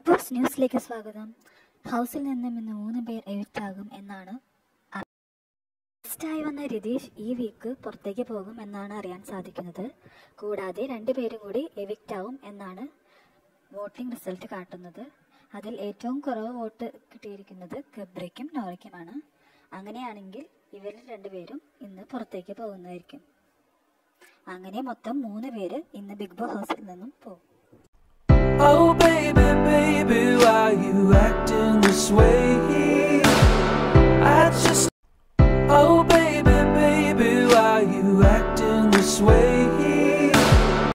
Boss ന്യൂസിലേക്ക് സ്വാഗതം ഹൗസിൽ നിന്നും ഇന്ന് മൂന്ന് പേർ എഴുത്താകും എന്നാണ് ായി വന്ന രതീഷ് ഈ വീക്ക് പുറത്തേക്ക് പോകും എന്നാണ് അറിയാൻ സാധിക്കുന്നത് കൂടാതെ രണ്ടുപേരും കൂടി എവിക്റ്റ് ആവും എന്നാണ് വോട്ടിംഗ് റിസൾട്ട് കാട്ടുന്നത് അതിൽ ഏറ്റവും കുറവ് വോട്ട് കിട്ടിയിരിക്കുന്നത് ഗബ്രയ്ക്കും നോറയ്ക്കുമാണ് അങ്ങനെയാണെങ്കിൽ ഇവരിൽ രണ്ടുപേരും ഇന്ന് പുറത്തേക്ക് പോകുന്നതായിരിക്കും അങ്ങനെ മൊത്തം മൂന്ന് പേര് ഇന്ന് ബിഗ് ബോസ് ഹൗസിൽ നിന്നും പോകും Oh, baby.